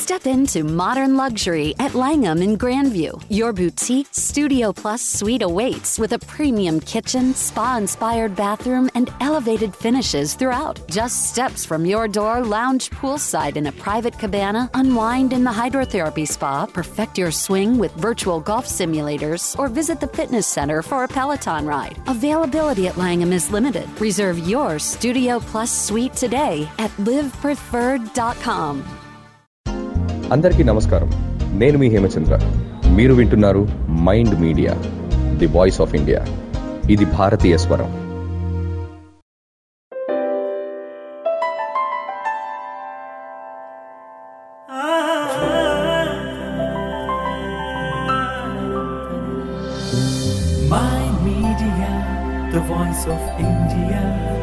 Step into modern luxury at Langham in Grandview. Your boutique Studio Plus suite awaits with a premium kitchen, spa inspired bathroom, and elevated finishes throughout. Just steps from your door, lounge poolside in a private cabana, unwind in the hydrotherapy spa, perfect your swing with virtual golf simulators, or visit the fitness center for a Peloton ride. Availability at Langham is limited. Reserve your Studio Plus suite today at livepreferred.com. అందరికీ నమస్కారం నేను మీ హేమచంద్ర మీరు వింటున్నారు mind media the voice of India ఇది భారతీయ స్వరం My Media, the voice of India.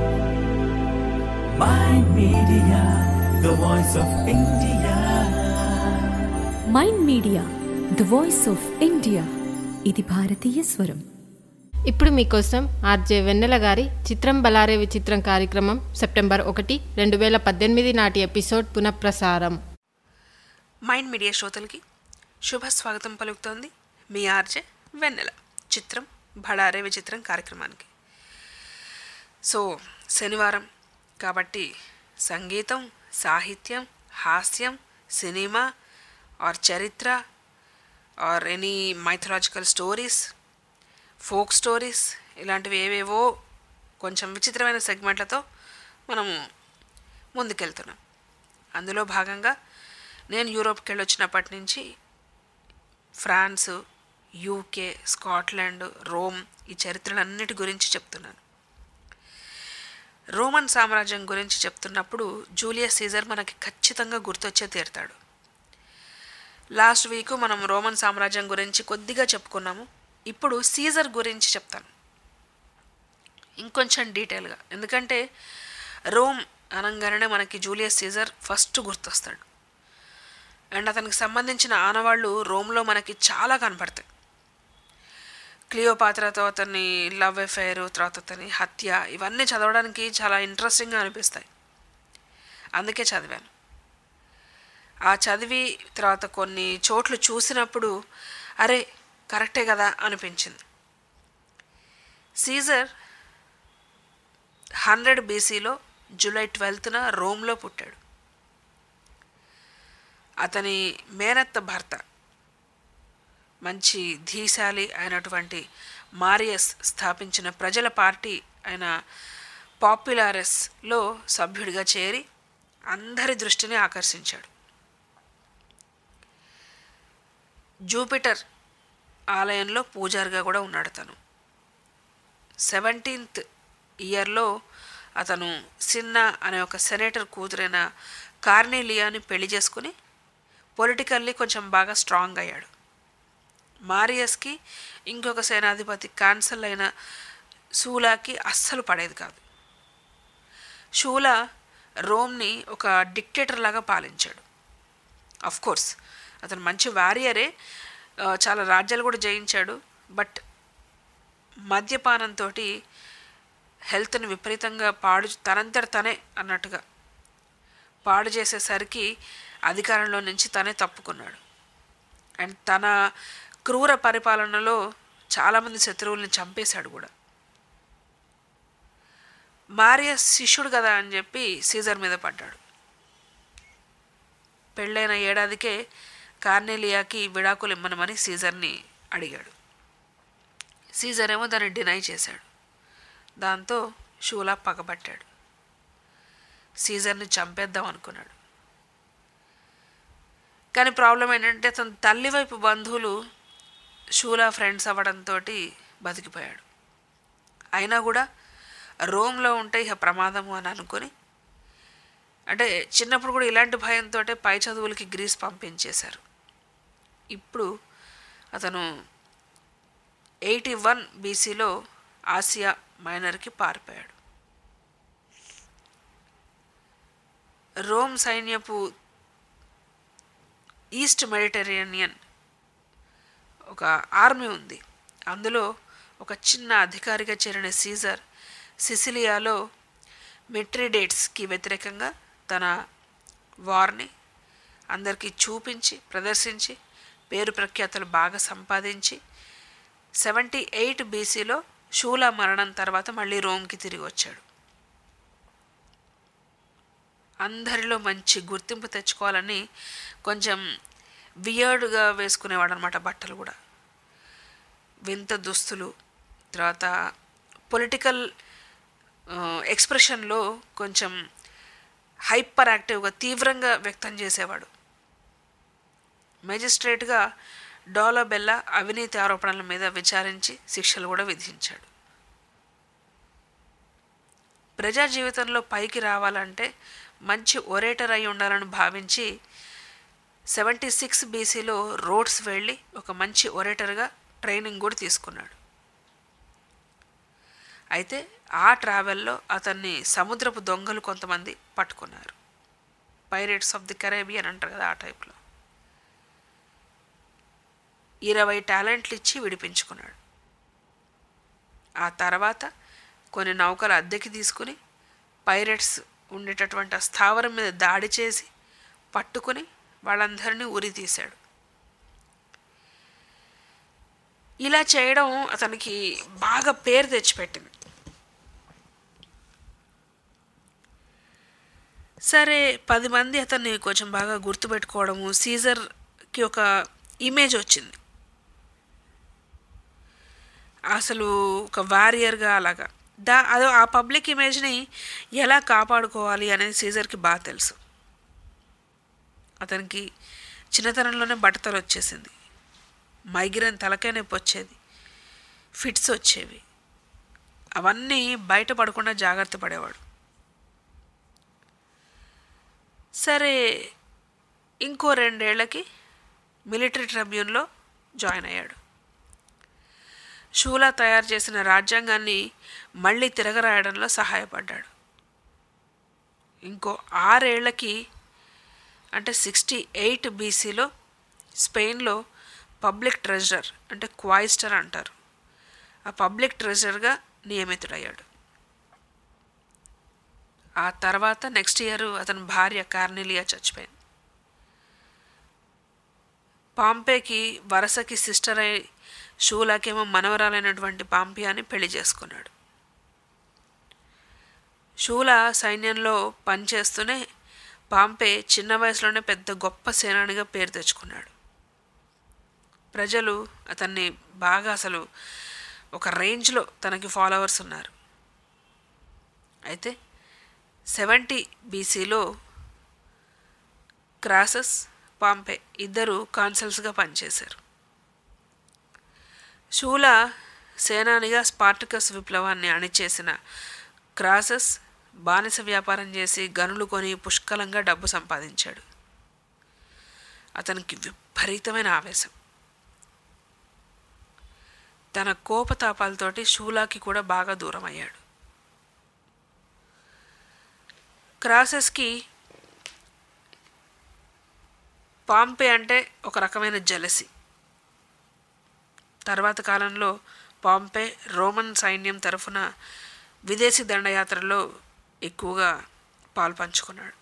My Media, the voice of India. Mind media the voice of India ఇది భారతీయ స్వరం ఇప్పుడు మీకోసం ఆర్జే వెన్నెల గారి చిత్రం బలారే విచిత్రం కార్యక్రమం సెప్టెంబర్ ఒకటి రెండు వేల పద్దెనిమిది నాటి ఎపిసోడ్ పునఃప్రసారం మైండ్ మీడియా శ్రోతలకి శుభ స్వాగతం పలుకుతోంది మీ ఆర్జే వెన్నెల చిత్రం భడారే విచిత్రం కార్యక్రమానికి సో శనివారం కాబట్టి సంగీతం సాహిత్యం హాస్యం సినిమా ఆర్ చరిత్ర or any mythological stories folk stories ఇలాంటివి ఏవేవో కొంచెం విచిత్రమైన సెగ్మెంట్లతో మనము ముందుకెళ్తున్నాం అందులో భాగంగా నేను యూరోప్కి వెళ్ళి వచ్చినప్పటి నుంచి ఫ్రాన్స్ యూకే స్కాట్లాండ్ రోమ్ ఈ చరిత్రలన్నిటి గురించి చెప్తున్నాను రోమన్ సామ్రాజ్యం గురించి చెప్తున్నప్పుడు జూలియస్ సీజర్ మనకి ఖచ్చితంగా గుర్తొచ్చే తీరుతాడు లాస్ట్ వీక్ మనం రోమన్ సామ్రాజ్యం గురించి కొద్దిగా చెప్పుకున్నాము ఇప్పుడు సీజర్ గురించి చెప్తాను ఇంకొంచెం డీటెయిల్గా ఎందుకంటే రోమ్ అనగానే మనకి జూలియస్ సీజర్ ఫస్ట్ గుర్తొస్తాడు అండ్ అతనికి సంబంధించిన ఆనవాళ్ళు రోమ్లో మనకి చాలా కనపడతాయి క్లియోపాత్రతో అతన్ని లవ్ అఫైర్ తర్వాత అతని హత్య ఇవన్నీ చదవడానికి చాలా ఇంట్రెస్టింగ్గా అనిపిస్తాయి అందుకే చదివాను ఆ చదివి తర్వాత కొన్ని చోట్లు చూసినప్పుడు అరే కరెక్టే కదా అనిపించింది సీజర్ హండ్రెడ్ బీసీలో జూలై ట్వెల్త్న రోమ్లో పుట్టాడు అతని మేనత్త భర్త మంచి ధీశాలి అయినటువంటి మారియస్ స్థాపించిన ప్రజల పార్టీ అయిన పాపులారస్లో సభ్యుడిగా చేరి అందరి దృష్టిని ఆకర్షించాడు జూపిటర్ ఆలయంలో పూజారిగా కూడా ఉన్నాడు తను సెవెంటీన్త్ ఇయర్లో అతను సిన్నా అనే ఒక సెనేటర్ కూతురైన కార్నీలియాని పెళ్లి చేసుకుని పొలిటికల్లీ కొంచెం బాగా స్ట్రాంగ్ అయ్యాడు మారియస్కి ఇంకొక సేనాధిపతి కాన్సల్ అయిన షూలాకి అస్సలు పడేది కాదు షూలా రోమ్ని ఒక డిక్టేటర్ లాగా పాలించాడు అఫ్ కోర్స్ అతను మంచి వారియరే ఆ, చాలా రాజ్యాలు కూడా జయించాడు బట్ మద్యపానంతో హెల్త్ని విపరీతంగా పాడు తనంతట తనే అన్నట్టుగా పాడు చేసేసరికి అధికారంలో నుంచి తనే తప్పుకున్నాడు అండ్ తన క్రూర పరిపాలనలో చాలామంది శత్రువుల్ని చంపేశాడు కూడా మారియస్ శిష్యుడు కదా అని చెప్పి సీజర్ మీద పడ్డాడు పెళ్ళైన ఏడాదికే కార్నెలియాకి విడాకులు ఇమ్మనమని సీజర్ని అడిగాడు సీజర్ ఏమో దాన్ని డినై చేశాడు దాంతో షూలా పగబట్టాడు సీజర్ని చంపేద్దాం అనుకున్నాడు కానీ ప్రాబ్లం ఏంటంటే అతని తల్లి వైపు బంధువులు షూలా ఫ్రెండ్స్ అవ్వడంతో బతికిపోయాడు అయినా కూడా రోమ్లో ఉంటే ఇక ప్రమాదము అని అనుకొని అంటే చిన్నప్పుడు కూడా ఇలాంటి భయంతో పై చదువులకి గ్రీస్ పంపించేశారు ఇప్పుడు అతను ఎయిటీ వన్ బీసీలో ఆసియా మైనర్కి పారిపోయాడు రోమ్ సైన్యపు ఈస్ట్ మెడిటరేనియన్ ఒక ఆర్మీ ఉంది అందులో ఒక చిన్న అధికారిగా చేరిన సీజర్ సిసిలియాలో మెట్రిడేట్స్కి వ్యతిరేకంగా తన వార్ని అందరికీ చూపించి ప్రదర్శించి పేరు ప్రఖ్యాతులు బాగా సంపాదించి సెవెంటీ ఎయిట్ బీసీలో షూలా మరణం తర్వాత మళ్ళీ రోమ్కి తిరిగి వచ్చాడు అందరిలో మంచి గుర్తింపు తెచ్చుకోవాలని కొంచెం వియర్డ్గా వేసుకునేవాడు అనమాట బట్టలు కూడా వింత దుస్తులు తర్వాత పొలిటికల్ ఎక్స్ప్రెషన్లో కొంచెం హైపర్ యాక్టివ్గా తీవ్రంగా వ్యక్తం చేసేవాడు మెజిస్ట్రేట్గా డోలోబెల్లా అవినీతి ఆరోపణల మీద విచారించి శిక్షలు కూడా విధించాడు ప్రజా జీవితంలో పైకి రావాలంటే మంచి ఒరేటర్ అయి ఉండాలని భావించి సెవెంటీ సిక్స్ బీసీలో రోడ్స్ వెళ్ళి ఒక మంచి ఒరేటర్గా ట్రైనింగ్ కూడా తీసుకున్నాడు అయితే ఆ ట్రావెల్లో అతన్ని సముద్రపు దొంగలు కొంతమంది పట్టుకున్నారు పైరేట్స్ ఆఫ్ ది కరేబియన్ అంటారు కదా ఆ టైప్లో ఇరవై టాలెంట్లు ఇచ్చి విడిపించుకున్నాడు ఆ తర్వాత కొన్ని నౌకలు అద్దెకి తీసుకుని పైరెట్స్ ఉండేటటువంటి ఆ స్థావరం మీద దాడి చేసి పట్టుకుని వాళ్ళందరినీ ఉరి తీశాడు ఇలా చేయడం అతనికి బాగా పేరు తెచ్చిపెట్టింది సరే పది మంది అతన్ని కొంచెం బాగా గుర్తుపెట్టుకోవడము సీజర్కి ఒక ఇమేజ్ వచ్చింది అసలు ఒక వారియర్గా అలాగా దా అదో ఆ పబ్లిక్ ఇమేజ్ని ఎలా కాపాడుకోవాలి అనేది సీజర్కి బాగా తెలుసు అతనికి చిన్నతనంలోనే బట్టతలు వచ్చేసింది మైగ్రేన్ తలకాయ నొప్పి వచ్చేది ఫిట్స్ వచ్చేవి అవన్నీ బయటపడకుండా జాగ్రత్త పడేవాడు సరే ఇంకో రెండేళ్లకి మిలిటరీ ట్రిబ్యూన్లో జాయిన్ అయ్యాడు షూలా తయారు చేసిన రాజ్యాంగాన్ని మళ్ళీ తిరగరాయడంలో సహాయపడ్డాడు ఇంకో ఆరేళ్లకి అంటే సిక్స్టీ ఎయిట్ బీసీలో స్పెయిన్లో పబ్లిక్ ట్రెజరర్ అంటే క్వాయిస్టర్ అంటారు ఆ పబ్లిక్ ట్రెజరర్గా నియమితుడయ్యాడు ఆ తర్వాత నెక్స్ట్ ఇయర్ అతని భార్య కార్నెలియా చచ్చిపోయింది పాంపేకి వరసకి సిస్టర్ అయి షూలాకేమో మనవరాలైనటువంటి పాంపియాని పెళ్లి చేసుకున్నాడు షూల సైన్యంలో పనిచేస్తూనే పాంపే చిన్న వయసులోనే పెద్ద గొప్ప సేనానిగా పేరు తెచ్చుకున్నాడు ప్రజలు అతన్ని బాగా అసలు ఒక రేంజ్లో తనకి ఫాలోవర్స్ ఉన్నారు అయితే సెవెంటీ బీసీలో క్రాసస్ పాంపే ఇద్దరు కాన్సల్స్గా పనిచేశారు షూల సేనానిగా స్పార్టకస్ విప్లవాన్ని అణిచేసిన క్రాసస్ బానిస వ్యాపారం చేసి గనులు కొని పుష్కలంగా డబ్బు సంపాదించాడు అతనికి విపరీతమైన ఆవేశం తన కోపతాపాలతోటి షూలాకి కూడా బాగా దూరం అయ్యాడు క్రాసెస్కి పాంపే అంటే ఒక రకమైన జలసి తర్వాత కాలంలో పాంపే రోమన్ సైన్యం తరఫున విదేశీ దండయాత్రలో ఎక్కువగా పాల్పంచుకున్నాడు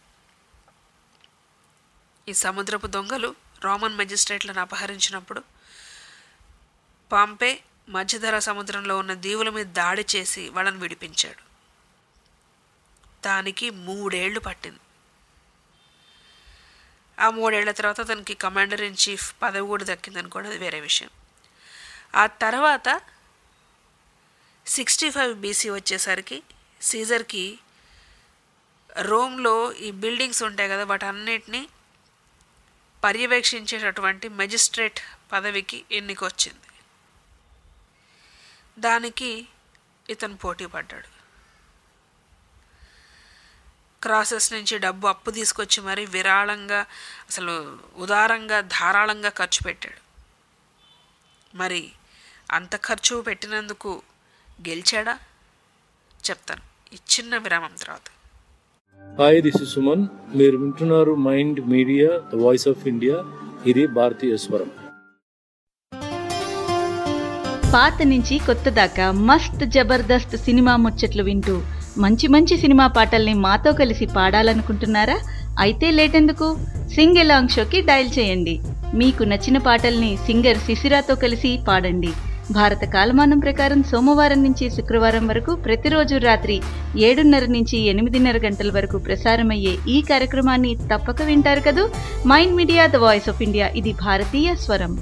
ఈ సముద్రపు దొంగలు రోమన్ మెజిస్ట్రేట్లను అపహరించినప్పుడు పాంపే మధ్యధర సముద్రంలో ఉన్న దీవుల మీద దాడి చేసి వాళ్ళని విడిపించాడు దానికి మూడేళ్లు పట్టింది ఆ మూడేళ్ల తర్వాత అతనికి కమాండర్ ఇన్ చీఫ్ పదవి కూడా దక్కిందనుకోండి అది వేరే విషయం ఆ తర్వాత సిక్స్టీ ఫైవ్ బీసీ వచ్చేసరికి సీజర్కి రోమ్లో ఈ బిల్డింగ్స్ ఉంటాయి కదా వాటన్నిటిని పర్యవేక్షించేటటువంటి మెజిస్ట్రేట్ పదవికి ఎన్నిక వచ్చింది దానికి ఇతను పోటీ పడ్డాడు క్రాసెస్ నుంచి డబ్బు అప్పు తీసుకొచ్చి మరీ విరాళంగా అసలు ఉదారంగా ధారాళంగా ఖర్చు పెట్టాడు మరి అంత ఖర్చు పెట్టినందుకు గెలిచాడా చెప్తాను ఈ చిన్న విరామం తర్వాత హాయ్ దిస్ ఇస్ సుమన్ మీరు వింటున్నారు mind media the voice of India ఇది భారతీయ స్వరం పాత నుంచి కొత్త దాకా మస్త్ జబర్దస్త్ సినిమా ముచ్చట్లు వింటూ మంచి మంచి సినిమా పాటల్ని మాతో కలిసి పాడాలనుకుంటున్నారా అయితే లేటెందుకు సింగ్ ఎలాంగ్ షోకి డయల్ చేయండి మీకు నచ్చిన పాటల్ని సింగర్ శిశిరాతో కలిసి పాడండి భారత కాలమానం ప్రకారం సోమవారం నుంచి శుక్రవారం వరకు ప్రతిరోజు రాత్రి ఏడున్నర నుంచి ఎనిమిదిన్నర గంటల వరకు ప్రసారమయ్యే ఈ కార్యక్రమాన్ని తప్పక వింటారు కదూ mind media the voice of India ఇది భారతీయ స్వరం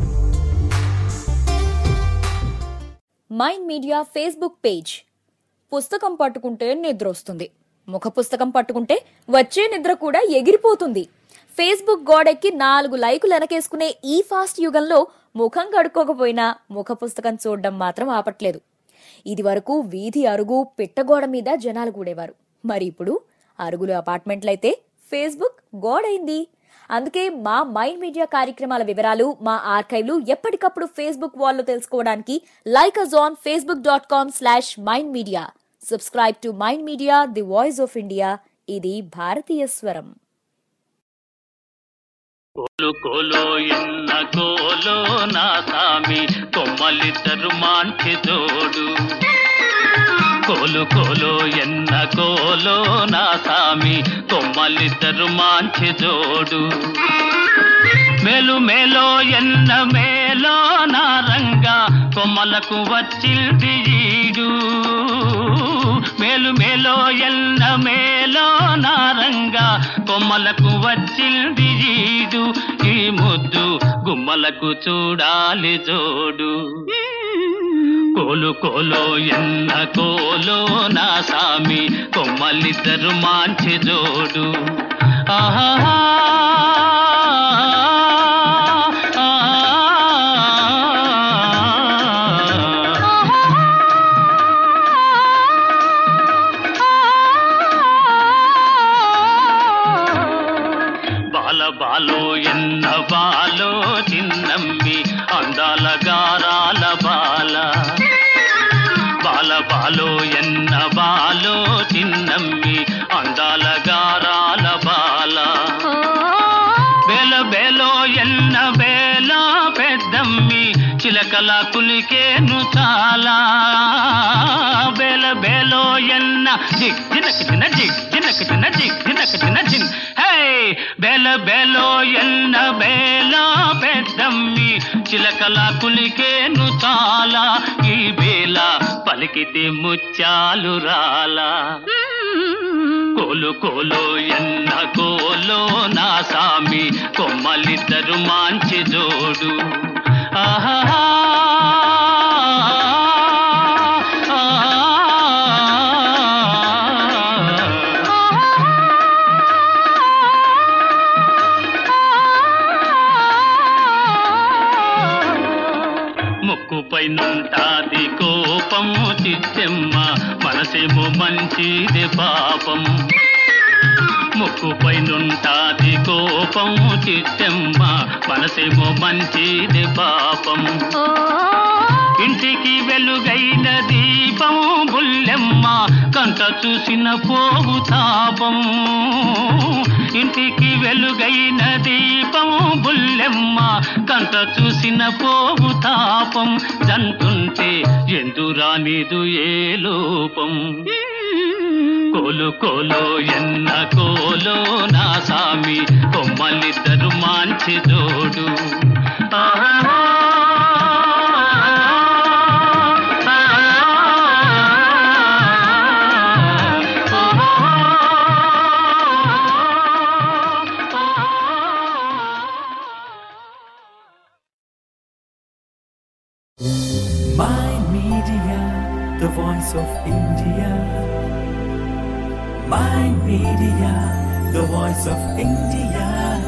మైండ్ మీడియా ఫేస్బుక్ పేజ్ పుస్తకం పట్టుకుంటే నిద్ర వస్తుంది ముఖ పుస్తకం పట్టుకుంటే వచ్చే నిద్ర కూడా ఎగిరిపోతుంది ఫేస్బుక్ గోడెక్కి నాలుగు లైకులు వెనకేసుకునే ఈ ఫాస్ట్ యుగంలో ముఖం కడుక్కోకపోయినా ముఖ పుస్తకం చూడడం మాత్రం ఆపట్లేదు ఇది వరకు వీధి అరుగు పిట్టగోడ మీద జనాలు కూడేవారు మరి ఇప్పుడు అరుగులు అపార్ట్మెంట్లయితే ఫేస్బుక్ గోడైంది అందుకే మా మైండ్ మీడియా కార్యక్రమాల వివరాలు మా ఆర్కైవ్లు ఎప్పటికప్పుడు ఫేస్బుక్ వాల్లో తెలుసుకోవడానికి like us on Facebook dot com slash mind media subscribe to mind media the voice of India ఇది భారతీయ స్వరం కోలు కోలో ఎన్న కోలో నా సామి కొమ్మలిద్దరు మాంచి జోడు కోలు కోలో ఎన్న కోలో నా సామి కొమ్మలిద్దరు మాంచి జోడు మేలు మేలో ఎన్న మేలో నా రంగా కొమ్మలకు వచ్చింది ఈడు మేలు మేలో ఎన్న మేలో నా రంగా కొమ్మలకు వచ్చింది ఈడు ఈ ముద్దు గుమ్మలకు చూడాలి జోడు కోలు కోలో ఎన్న కోలో నా సామి కొమ్మలిద్దరు మాంచి జోడు ఆహా బాల బాలో ఎన్న బాలో చిన్నమ్మి అందాల గారాల బాల బాల బాలో ఎన్న బాలో చిన్నమ్మి అందాల గారాల బాల బేల బేలో ఎన్న బేల పెద్దమ్మి చిలకల కులికేను చాలా బేల బేలో ఎన్న జిగ్ జినక జిన జిగ్ జినక జిన జిగ్ జినక జిన జిన్ హే బేల బేలో ఎన్న బేల పెద్దమ్మి చిలకల కులికేను చాలా ఈ బేల పలికితే ముత్యాలు రాలా కోలు కోలో ఎన్న కోలో నా సామి కొమ్మలిద్దరు మాంచి జోడు ఆహా ముక్కుపై నుంటాది కోపము చిత్తెమ్మ మనసేమో మంచిది పాపం ముక్కుపై నుంటాది కోపము చిత్తెమ్మ మనసేమో మంచిది పాపం ఇంటికి వెలుగైన దీపం బుల్లెమ్మ కంట చూసిన పోవు తాపం ఇంటికి వెలుగైన దీపం బుల్లెమ్మ కంట చూసిన పోవు తాపం జంటుంటే ఎందురానిదు ఏ లోపం కోలు కోలో ఎన్న కోలో నా సామి కొమ్మలిద్దరు మాంచి జోడు ఆహా Mind Media, the voice of India. Mind Media, the voice of India.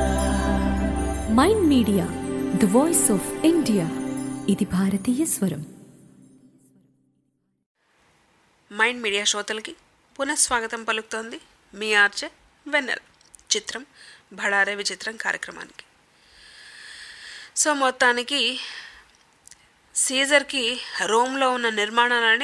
Mind media the voice of India ఇది భారతీయ స్వరం మైండ్ మీడియా శ్రోతలకి పునఃస్వాగతం పలుకుతోంది మీ ఆర్జే వెన్నెల చిత్రం భడారే విచిత్రం కార్యక్రమానికి సో మొత్తానికి సీజర్కి రోమ్లో ఉన్న నిర్మాణాలని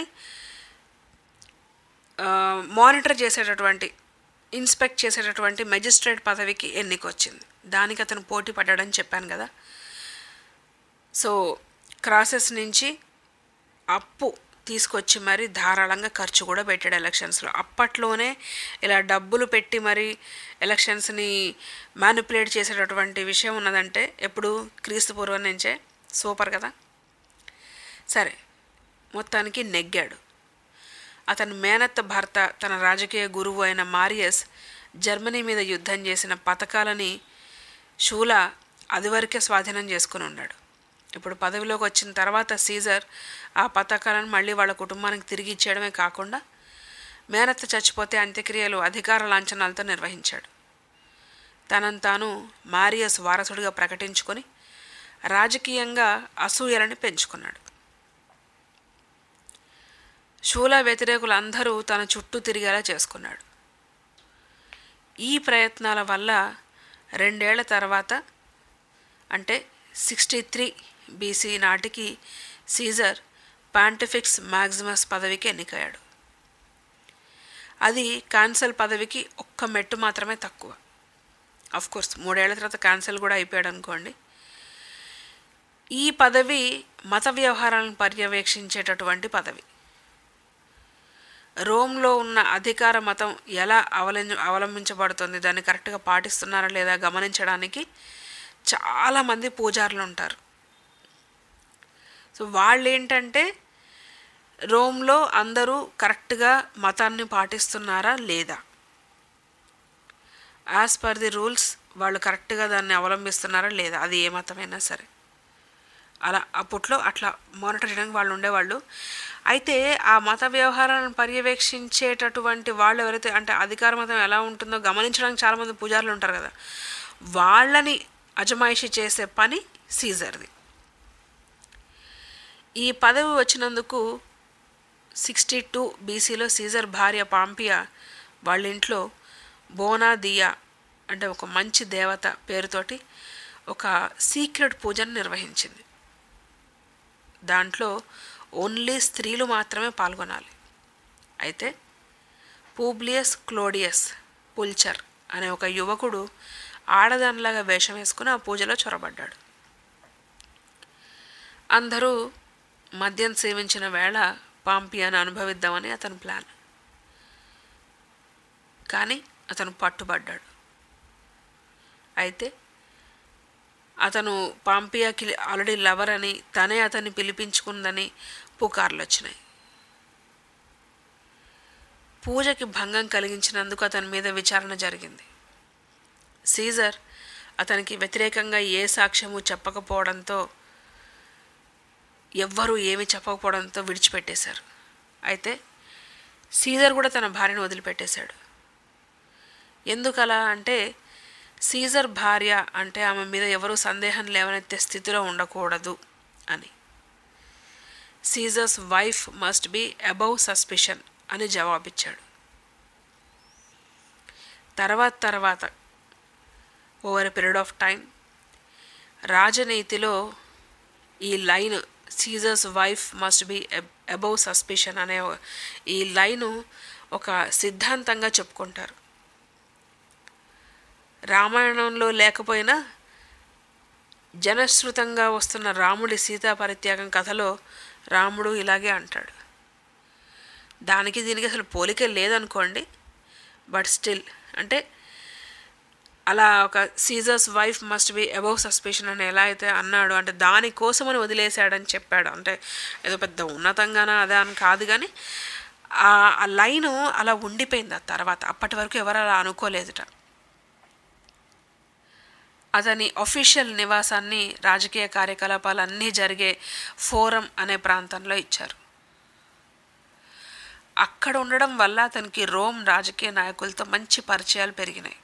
ఆ, మానిటర్ చేసేటటువంటి ఇన్స్పెక్ట్ చేసేటటువంటి మెజిస్ట్రేట్ పదవికి ఎన్నిక వచ్చింది దానికి అతను పోటీ పడ్డాడని చెప్పాను కదా సో క్రాసెస్ నుంచి అప్పు తీసుకొచ్చి మరి ధారాళంగా ఖర్చు కూడా పెట్టాడు ఎలక్షన్స్లో అప్పట్లోనే ఇలా డబ్బులు పెట్టి మరి ఎలక్షన్స్ని మ్యానిపులేట్ చేసేటటువంటి విషయం ఉన్నదంటే ఎప్పుడు క్రీస్తు పూర్వం నుంచే సూపర్ కదా సరే మొత్తానికి నెగ్గాడు అతని మేనత్త భర్త తన రాజకీయ గురువు అయిన మారియస్ జర్మనీ మీద యుద్ధం చేసిన పథకాలని షూల అదివరకే స్వాధీనం చేసుకుని ఉన్నాడు ఇప్పుడు పదవిలోకి వచ్చిన తర్వాత సీజర్ ఆ పథకాలను మళ్ళీ వాళ్ళ కుటుంబానికి తిరిగి ఇచ్చేయడమే కాకుండా మేనత్త చచ్చిపోతే అంత్యక్రియలు అధికార లాంఛనాలతో నిర్వహించాడు తనను తాను మారియస్ వారసుడిగా ప్రకటించుకొని రాజకీయంగా అసూయలని పెంచుకున్నాడు షూల వ్యతిరేకులందరూ తన చుట్టూ తిరిగేలా చేసుకున్నాడు ఈ ప్రయత్నాల వల్ల రెండేళ్ల తర్వాత అంటే సిక్స్టీ త్రీ బీసీ నాటికి సీజర్ పాంటిఫిక్స్ మ్యాక్సిమస్ పదవికి ఎన్నికయ్యాడు అది కాన్సల్ పదవికి ఒక్క మెట్టు మాత్రమే తక్కువ అఫ్ కోర్స్ మూడేళ్ల తర్వాత క్యాన్సల్ కూడా అయిపోయాడు అనుకోండి ఈ పదవి మత వ్యవహారాలను పర్యవేక్షించేటటువంటి పదవి రోమ్లో ఉన్న అధికార మతం ఎలా అవలంబ అవలంబించబడుతుంది దాన్ని కరెక్ట్గా పాటిస్తున్నారా లేదా గమనించడానికి చాలామంది పూజారులు ఉంటారు సో వాళ్ళు ఏంటంటే రోమ్లో అందరూ కరెక్ట్గా మతాన్ని పాటిస్తున్నారా లేదా యాజ్ పర్ ది రూల్స్ వాళ్ళు కరెక్ట్గా దాన్ని అవలంబిస్తున్నారా లేదా అది ఏ మతమైనా సరే అలా అప్పట్లో అట్లా మానిటర్ చేయడానికి వాళ్ళు ఉండేవాళ్ళు అయితే ఆ మత వ్యవహారాలను పర్యవేక్షించేటటువంటి వాళ్ళు ఎవరైతే అంటే అధికార మతం ఎలా ఉంటుందో గమనించడానికి చాలామంది పూజారులు ఉంటారు కదా వాళ్ళని అజమాయిషి చేసే పని సీజర్ది ఈ పదవి వచ్చినందుకు సిక్స్టీ టూ బీసీలో సీజర్ భార్య పాంపియా వాళ్ళ ఇంట్లో బోనా దియా అంటే ఒక మంచి దేవత పేరుతోటి ఒక సీక్రెట్ పూజను నిర్వహించింది దాంట్లో ఓన్లీ స్త్రీలు మాత్రమే పాల్గొనాలి అయితే పూబ్లియస్ క్లోడియస్ పుల్చర్ అనే ఒక యువకుడు ఆడదానిలాగా వేషం వేసుకుని ఆ పూజలో చొరబడ్డాడు అందరూ మద్యం సేవించిన వేళ పాంపియాను అనుభవిద్దామని అతని ప్లాన్ కానీ అతను పట్టుబడ్డాడు అయితే అతను పాంపియాకి ఆల్రెడీ లవర్ అని తనే అతన్ని పిలిపించుకుందని పుకార్లు వచ్చినాయి పూజకి భంగం కలిగించినందుకు అతని మీద విచారణ జరిగింది సీజర్ అతనికి వ్యతిరేకంగా ఏ సాక్ష్యము చెప్పకపోవడంతో ఎవ్వరూ ఏమీ చెప్పకపోవడంతో విడిచిపెట్టేశారు అయితే సీజర్ కూడా తన భార్యను వదిలిపెట్టేశాడు ఎందుకలా అంటే సీజర్ భార్య అంటే ఆమె మీద ఎవరూ సందేహం లేవనెత్తే స్థితిలో ఉండకూడదు అని Caesar's wife must be above suspicion అని జవాబిచ్చాడు తర్వాత తర్వాత over a period of time రాజనీతిలో ఈ line Caesar's wife must be above suspicion అనే ఈ లైను ఒక సిద్ధాంతంగా చెప్పుకుంటారు రామాయణంలో లేకపోయినా జనశ్రుతంగా వస్తున్న రాముడి సీతా పరిత్యాగం కథలో రాముడు ఇలాగే అంటాడు దానికి దీనికి అసలు పోలిక లేదనుకోండి బట్ స్టిల్ అంటే అలా ఒక Caesar's wife must be above suspicion అని ఎలా అయితే అన్నాడు అంటే దానికోసమని వదిలేశాడని చెప్పాడు అంటే ఏదో పెద్ద ఉన్నతంగానా అదే అని కాదు కానీ ఆ లైను అలా ఉండిపోయింది ఆ తర్వాత అప్పటి వరకు ఎవరు అలా అనుకోలేదుట అతని అఫీషియల్ నివాసాన్ని రాజకీయ కార్యకలాపాలన్నీ జరిగే ఫోరం అనే ప్రాంతంలో ఇచ్చారు అక్కడ ఉండడం వల్ల అతనికి రోమ్ రాజకీయ నాయకులతో మంచి పరిచయాలు పెరిగినాయి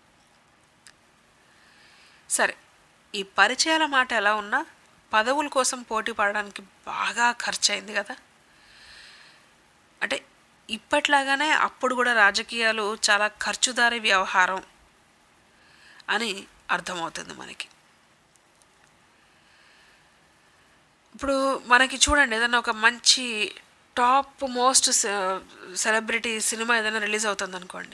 సరే ఈ పరిచయాల మాట ఎలా ఉన్నా పదవుల కోసం పోటీ పడడానికి బాగా ఖర్చు అయింది కదా అంటే ఇప్పట్లాగానే అప్పుడు కూడా రాజకీయాలు చాలా ఖర్చుదారి వ్యవహారం అని అర్థమవుతుంది మనకి ఇప్పుడు మనకి చూడండి ఏదైనా ఒక మంచి టాప్ మోస్ట్ సెలబ్రిటీ సినిమా ఏదైనా రిలీజ్ అవుతుంది అనుకోండి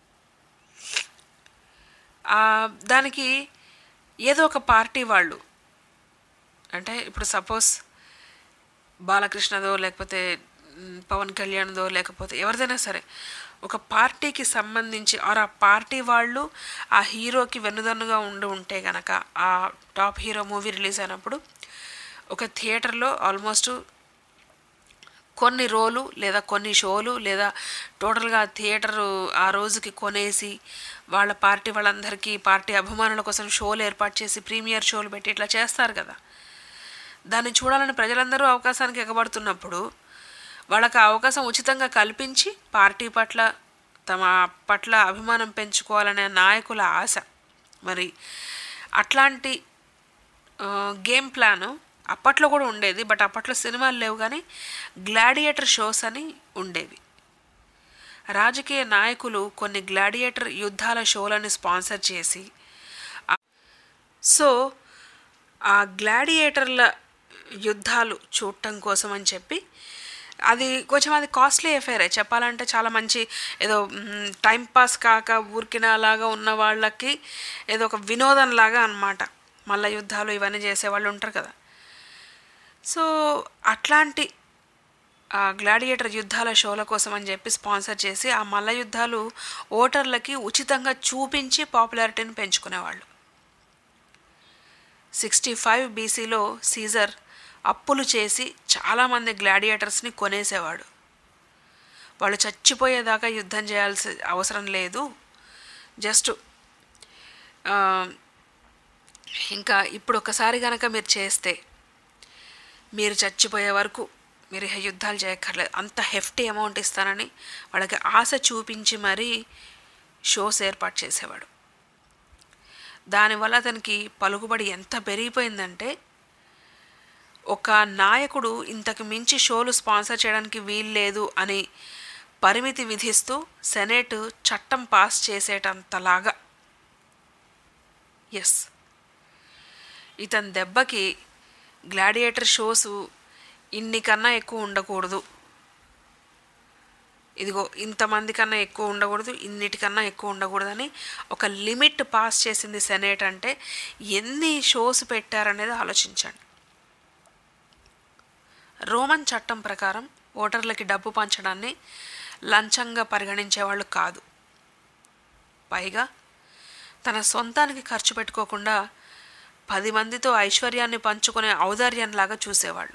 దానికి ఏదో ఒక పార్టీ వాళ్ళు అంటే ఇప్పుడు సపోజ్ బాలకృష్ణదో లేకపోతే మ్, పవన్ కళ్యాణ్దో లేకపోతే ఎవరిదైనా సరే ఒక పార్టీకి సంబంధించి ఆర్ ఆ పార్టీ వాళ్ళు ఆ హీరోకి వెన్నుదన్నుగా ఉండి ఉంటే గనక ఆ టాప్ హీరో మూవీ రిలీజ్ అయినప్పుడు ఒక థియేటర్లో ఆల్మోస్ట్ కొన్ని రోలు లేదా కొన్ని షోలు లేదా టోటల్గా థియేటర్ ఆ రోజుకి కొనేసి వాళ్ళ పార్టీ వాళ్ళందరికీ పార్టీ అభిమానుల కోసం షోలు ఏర్పాటు చేసి ప్రీమియర్ షోలు పెట్టి ఇట్లా చేస్తారు కదా దాన్ని చూడాలని ప్రజలందరూ అవకాశానికి ఎగబడుతున్నప్పుడు వాళ్ళకి ఆ అవకాశం ఉచితంగా కల్పించి పార్టీ పట్ల తమ పట్ల అభిమానం పెంచుకోవాలనే నాయకుల ఆశ మరి అట్లాంటి ఆ, గేమ్ ప్లాన్ అప్పట్లో కూడా ఉండేది బట్ అప్పట్లో సినిమాలు లేవు కానీ గ్లాడియేటర్ షోస్ అని ఉండేవి రాజకీయ నాయకులు కొన్ని గ్లాడియేటర్ యుద్ధాల షోలను స్పాన్సర్ చేసి ఆ- సో ఆ గ్లాడియేటర్ల యుద్ధాలు చూడటం కోసం అని చెప్పి అది కొంచెం అది కాస్ట్లీ ఎఫైరే చెప్పాలంటే చాలా మంచి ఏదో మ్, టైం పాస్ కాక ఊరికినలాగా ఉన్న వాళ్ళకి ఏదో ఒక వినోదం లాగా అనమాట మల్ల యుద్ధాలు ఇవన్నీ చేసేవాళ్ళు ఉంటారు కదా సో అట్లాంటి ఆ గ్లాడియేటర్ యుద్ధాల షోల కోసం అని చెప్పి స్పాన్సర్ చేసి ఆ మల్ల యుద్ధాలు ఓటర్లకి ఉచితంగా చూపించి పాపులారిటీని పెంచుకునేవాళ్ళు సిక్స్టీ ఫైవ్ బీసీలో సీజర్ అప్పులు చేసి చాలామంది గ్లాడియేటర్స్ని కొనేసేవాడు వాళ్ళు చచ్చిపోయేదాకా యుద్ధం చేయాల్సి అవసరం లేదు జస్ట్ ఆ, ఇంకా ఇప్పుడు ఒకసారి కనుక మీరు చేస్తే మీరు చచ్చిపోయే వరకు మీరు ఇహ యుద్ధాలు చేయక్కర్లేదు అంత హెఫ్టీ అమౌంట్ ఇస్తానని వాళ్ళకి ఆశ చూపించి మరీ షోస్ ఏర్పాటు చేసేవాడు దానివల్ల అతనికి పలుకుబడి ఎంత పెరిగిపోయిందంటే ఒక నాయకుడు ఇంతకు మించి షోలు స్పాన్సర్ చేయడానికి వీల్లేదు అని పరిమితి విధిస్తూ సెనేట్ చట్టం పాస్ చేసేటంతలాగా ఎస్ ఇతని దెబ్బకి గ్లాడియేటర్ షోస్ ఇన్ని కన్నా ఎక్కువ ఉండకూడదు ఇదిగో ఇంతమంది కన్నా ఎక్కువ ఉండకూడదు ఇన్నిటికన్నా ఎక్కువ ఉండకూడదని ఒక లిమిట్ పాస్ చేసింది సెనేట్ అంటే ఎన్ని షోస్ పెట్టారనేది ఆలోచించండి రోమన్ చట్టం ప్రకారం ఓటర్లకి డబ్బు పంచడాన్ని లంచంగా పరిగణించేవాళ్ళు కాదు పైగా తన సొంతానికి ఖర్చు పెట్టుకోకుండా పది మందితో ఐశ్వర్యాన్ని పంచుకునే ఔదార్యంలాగా చూసేవాళ్ళు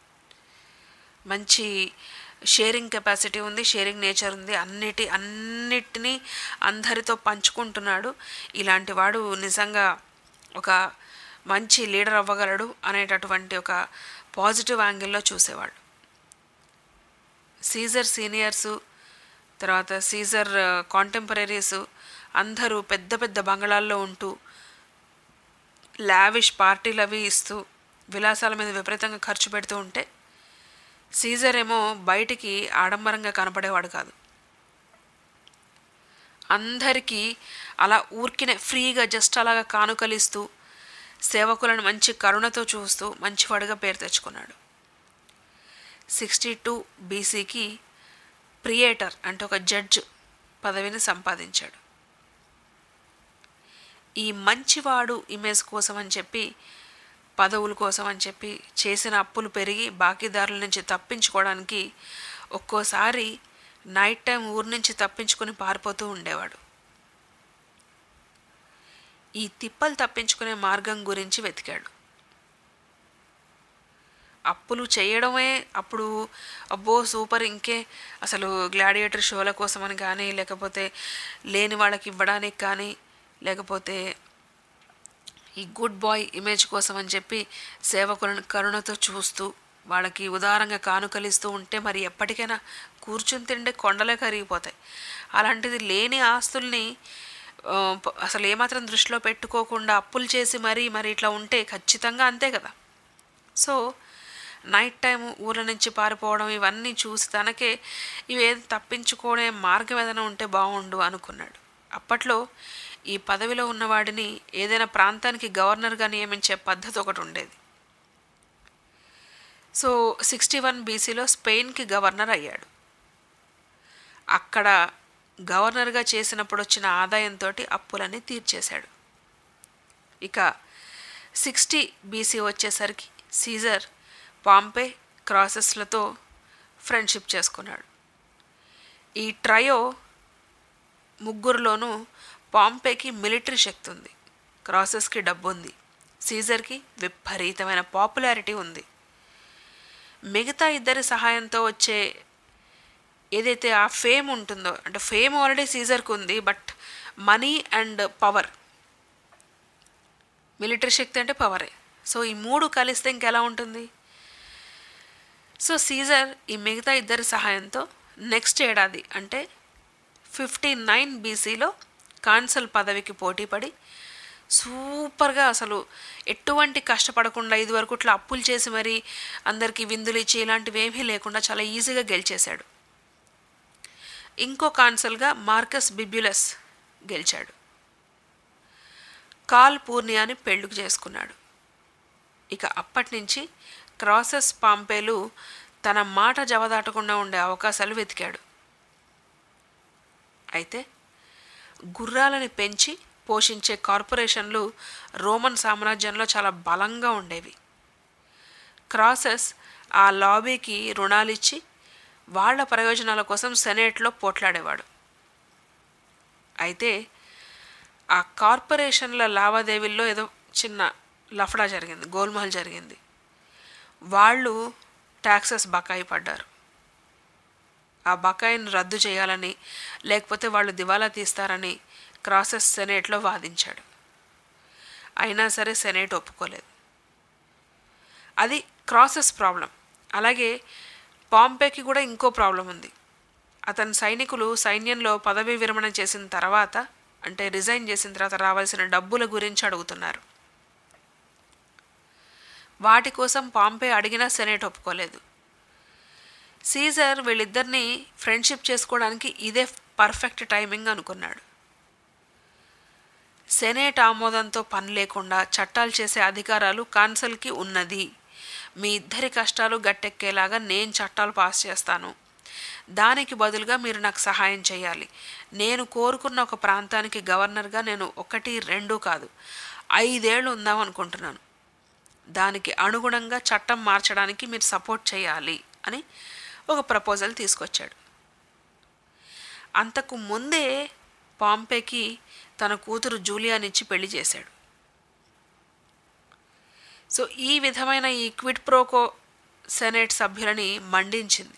మంచి షేరింగ్ కెపాసిటీ ఉంది షేరింగ్ నేచర్ ఉంది అన్నిటి అన్నిటినీ అందరితో పంచుకుంటున్నాడు ఇలాంటి వాడు నిజంగా ఒక మంచి లీడర్ అవ్వగలడు అనేటటువంటి ఒక పాజిటివ్ యాంగిల్లో చూసేవాళ్ళు సీజర్ సీనియర్సు తర్వాత సీజర్ కాంటెంపరీస్ అందరూ పెద్ద పెద్ద బంగళాల్లో ఉంటూ లావిష్ పార్టీలు అవి ఇస్తూ విలాసాల మీద విపరీతంగా ఖర్చు పెడుతూ ఉంటే సీజర్ ఏమో బయటికి ఆడంబరంగా కనపడేవాడు కాదు అందరికీ అలా ఊరికినే ఫ్రీగా జస్ట్ అలాగా కానుకలిస్తూ సేవకులను మంచి కరుణతో చూస్తూ మంచివాడిగా పేరు తెచ్చుకున్నాడు సిక్స్టీ టూ బీసీకి ప్రియేటర్ అంటే ఒక జడ్జ్ పదవిని సంపాదించాడు ఈ మంచివాడు ఇమేజ్ కోసం అని చెప్పి పదవుల కోసం అని చెప్పి చేసిన అప్పులు పెరిగి బాకీదారుల నుంచి తప్పించుకోవడానికి ఒక్కోసారి నైట్ టైం ఊరి నుంచి తప్పించుకుని పారిపోతూ ఉండేవాడు ఈ తిప్పలు తప్పించుకునే మార్గం గురించి వెతికాడు అప్పులు చేయడమే అప్పుడు అబ్బో సూపర్ ఇంకే అసలు గ్లాడియేటర్ షోల కోసమని కానీ లేకపోతే లేని వాళ్ళకి ఇవ్వడానికి కానీ లేకపోతే ఈ గుడ్ బాయ్ ఇమేజ్ కోసం అని చెప్పి సేవకులను కరుణతో చూస్తూ వాళ్ళకి ఉదారంగా కానుకలిస్తూ ఉంటే మరి ఎప్పటికైనా కూర్చుని తిండే కొండలే కరిగిపోతాయి అలాంటిది లేని ఆస్తుల్ని ఆ, ప- అసలు ఏమాత్రం దృష్టిలో పెట్టుకోకుండా అప్పులు చేసి మరీ మరి ఇట్లా ఉంటే ఖచ్చితంగా అంతే కదా సో నైట్ టైం ఊర్ల నుంచి పారిపోవడం ఇవన్నీ చూసి తనకే ఇవేది తప్పించుకునే మార్గం ఏదైనా ఉంటే బాగుండు అనుకున్నాడు అప్పట్లో ఈ పదవిలో ఉన్నవాడిని ఏదైనా ప్రాంతానికి గవర్నర్గా నియమించే పద్ధతి ఒకటి ఉండేది సో సిక్స్టీ వన్ బీసీలో స్పెయిన్కి గవర్నర్ అయ్యాడు అక్కడ గవర్నర్గా చేసినప్పుడు వచ్చిన ఆదాయంతో అప్పులన్నీ తీర్చేశాడు ఇక సిక్స్టీ బీసీ వచ్చేసరికి సీజర్ పాంపే క్రాసెస్లతో ఫ్రెండ్షిప్ చేసుకున్నాడు ఈ ట్రయో ముగ్గురులోనూ పాంపేకి మిలిటరీ శక్తి ఉంది క్రాసెస్కి డబ్బు ఉంది సీజర్కి విపరీతమైన పాపులారిటీ ఉంది మిగతా ఇద్దరి సహాయంతో వచ్చే ఏదైతే ఆ ఫేమ్ ఉంటుందో అంటే ఫేమ్ ఆల్రెడీ సీజర్కి ఉంది but money and power military శక్తి అంటే పవరే సో ఈ మూడు కలిస్తే ఇంకెలా ఉంటుంది సో సీజర్ ఈ మిగతా ఇద్దరి సహాయంతో నెక్స్ట్ ఏడాది అంటే ఫిఫ్టీ నైన్ బీసీలో కాన్సల్ పదవికి పోటీపడి సూపర్గా అసలు ఎటువంటి కష్టపడకుండా ఇదివరకు ఇట్లా అప్పులు చేసి మరీ అందరికీ విందులు ఇచ్చి ఇలాంటివి ఏమీ లేకుండా చాలా ఈజీగా గెలిచేశాడు ఇంకో కాన్సల్గా మార్కస్ బిబ్యులస్ గెలిచాడు కాల్ పూర్ణియాని పెళ్ళికి చేసుకున్నాడు ఇక అప్పటి నుంచి క్రాసెస్ పాంపేలు తన మాట జవదాటకుండా ఉండే అవకాశాలు వెతికాడు అయితే గుర్రాలని పెంచి పోషించే కార్పొరేషన్లు రోమన్ సామ్రాజ్యంలో చాలా బలంగా ఉండేవి క్రాసెస్ ఆ లాబీకి రుణాలిచ్చి వాళ్ళ ప్రయోజనాల కోసం సెనేట్లో పోట్లాడేవాడు అయితే ఆ కార్పొరేషన్ల లావాదేవీల్లో ఏదో చిన్న లఫడా జరిగింది గోల్మాల్ జరిగింది వాళ్ళు ట్యాక్సెస్ బకాయి పడ్డారు ఆ బకాయిని రద్దు చేయాలని లేకపోతే వాళ్ళు దివాలా తీస్తారని క్రాసెస్ సెనేట్లో వాదించాడు అయినా సరే సెనేట్ ఒప్పుకోలేదు అది క్రాసెస్ ప్రాబ్లం అలాగే పాంపేకి కూడా ఇంకో ప్రాబ్లం ఉంది అతని సైనికులు సైన్యంలో పదవీ విరమణ చేసిన తర్వాత అంటే రిజైన్ చేసిన తర్వాత రావాల్సిన డబ్బుల గురించి అడుగుతున్నారు వాటి కోసం పాంపే అడిగినా సెనేట్ ఒప్పుకోలేదు సీజర్ వీళ్ళిద్దరినీ ఫ్రెండ్షిప్ చేసుకోవడానికి ఇదే పర్ఫెక్ట్ టైమింగ్ అనుకున్నాడు సెనేట్ ఆమోదంతో పని లేకుండా చట్టాలు చేసే అధికారాలు కాన్సల్కి ఉన్నది మీ ఇద్దరి కష్టాలు గట్టెక్కేలాగా నేను చట్టాలు పాస్ చేస్తాను దానికి బదులుగా మీరు నాకు సహాయం చేయాలి నేను కోరుకున్న ఒక ప్రాంతానికి గవర్నర్గా నేను ఒకటి రెండు కాదు ఐదేళ్ళు ఉందాం అనుకుంటున్నాను దానికి అనుగుణంగా చట్టం మార్చడానికి మీరు సపోర్ట్ చేయాలి అని ఒక ప్రపోజల్ తీసుకొచ్చాడు అంతకు ముందే పాంపేకి తన కూతురు జూలియానిచ్చి పెళ్లి చేశాడు సో ఈ విధమైన ఈ క్విడ్ ప్రోకో సెనేట్ సభ్యులని మండించింది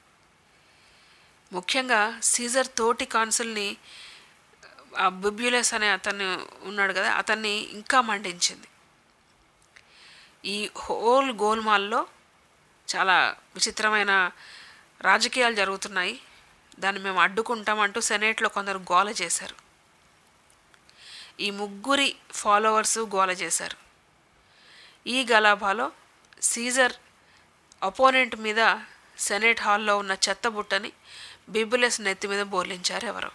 ముఖ్యంగా సీజర్ తోటి కాన్సుల్ని ఆ బిబ్యులస్ అనే అతను ఉన్నాడు కదా అతన్ని ఇంకా మండించింది ఈ హోల్ గోల్మాల్లో చాలా విచిత్రమైన రాజకీయాలు జరుగుతున్నాయి దాన్ని మేము అడ్డుకుంటామంటూ సెనేట్లో కొందరు గోల చేశారు ఈ ముగ్గురి ఫాలోవర్స్ గోల చేశారు ఈ గలాభాలో సీజర్ అపోనెంట్ మీద సెనేట్ హాల్లో ఉన్న చెత్త బుట్టని బిబులెస్ నెత్తి మీద బోర్లించారు ఎవరో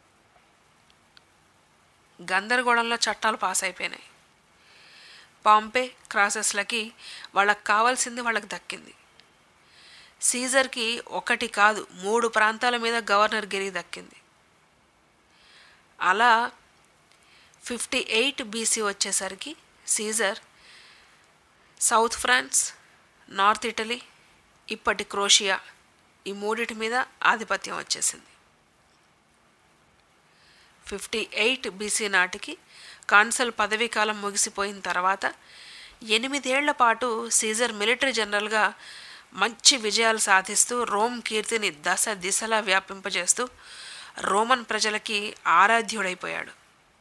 గందరగోళంలో చట్టాలు పాస్ అయిపోయినాయి పాంపే క్రాసెస్లకి వాళ్ళకి కావాల్సింది వాళ్ళకి దక్కింది సీజర్కి ఒకటి కాదు మూడు ప్రాంతాల మీద గవర్నర్ గిరి దక్కింది అలా ఫిఫ్టీ ఎయిట్ బీసీ వచ్చేసరికి Caesar south France north Italy ఇప్పటి క్రోషియా ఈ మూడిటి మీద ఆధిపత్యం వచ్చేసింది ఫిఫ్టీ ఎయిట్ బీసీ నాటికి కాన్సల్ పదవీ కాలం ముగిసిపోయిన తర్వాత ఎనిమిదేళ్ల పాటు సీజర్ మిలిటరీ జనరల్గా మంచి విజయాలు సాధిస్తూ రోమ్ కీర్తిని దశ దిశలా వ్యాపింపజేస్తూ రోమన్ ప్రజలకి ఆరాధ్యుడైపోయాడు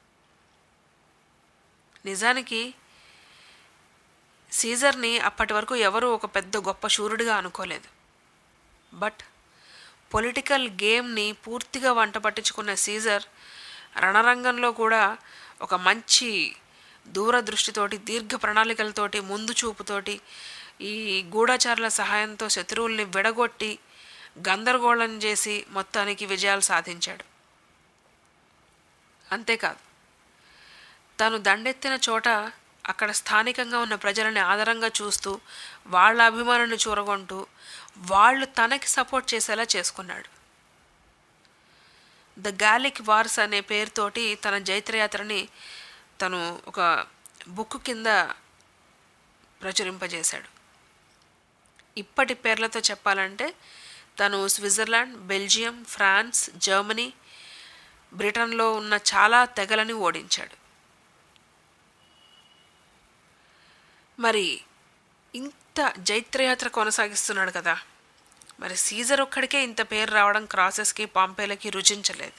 నిజానికి సీజర్ని అప్పటి వరకు ఎవరూ ఒక పెద్ద గొప్ప శూరుడిగా అనుకోలేదు బట్ పొలిటికల్ గేమ్ని పూర్తిగా వంట పట్టించుకున్న సీజర్ రణరంగంలో కూడా ఒక మంచి దూరదృష్టితోటి దీర్ఘ ప్రణాళికలతోటి ముందు చూపుతోటి ఈ గూఢచారుల సహాయంతో శత్రువుల్ని విడగొట్టి గందరగోళం చేసి మొత్తానికి విజయాలు సాధించాడు అంతేకాదు తను దండెత్తిన చోట అక్కడ స్థానికంగా ఉన్న ప్రజలని ఆదరంగా చూస్తూ వాళ్ళ అభిమానాన్ని చూరగొంటూ వాళ్ళు తనకి సపోర్ట్ చేసేలా చేసుకున్నాడు ద గాలిక్ వార్స్ అనే పేరుతోటి తన జైత్రయాత్రని తను ఒక బుక్ కింద ప్రచురింపజేశాడు ఇప్పటి పేర్లతో చెప్పాలంటే తను స్విట్జర్లాండ్ బెల్జియం ఫ్రాన్స్ జర్మనీ బ్రిటన్లో ఉన్న చాలా తెగలని ఓడించాడు మరి ఇంత జైత్రయాత్ర కొనసాగిస్తున్నాడు కదా మరి సీజర్ ఒక్కడికే ఇంత పేరు రావడం క్రాసెస్కి పాంపేలకి రుచించలేదు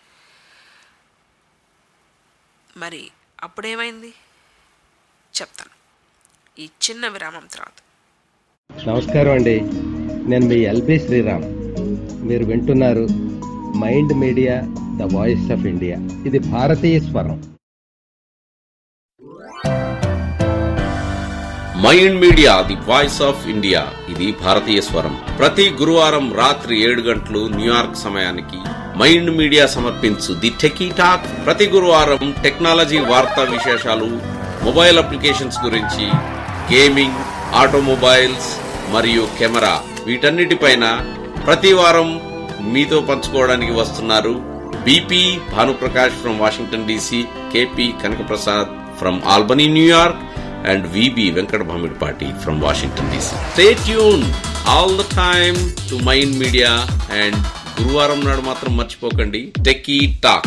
మరి అప్పుడేమైంది చెప్తాను ఈ చిన్న విరామం తర్వాత నమస్కారం అండి నేను మీ ఎల్బి శ్రీరామ్ మీరు వింటున్నారు mind media the voice of India ఇది భారతీయ స్వరం mind media the voice of India ఇది భారతీయ స్వరం ప్రతి గురువారం రాత్రి ఏడు గంటలు న్యూయార్క్ సమయానికి మైండ్ మీడియా సమర్పించు ది టెకీ టాక్ ప్రతి గురువారం టెక్నాలజీ వార్తా విశేషాలు మొబైల్ అప్లికేషన్స్ గురించి గేమింగ్ ఆటోమొబైల్స్ మరియు కెమెరా వీటన్నిటిపైన ప్రతి వారం మీతో పంచుకోవడానికి వస్తున్నారు BP Bhanuprakash from Washington DC KP Kanakaprasad from Albany New York and VB Venkat Bhamidpati from Washington DC. Stay tuned all the time to Mind Media and గురువారం నాడు మాత్రం మర్చిపోకండి techie talk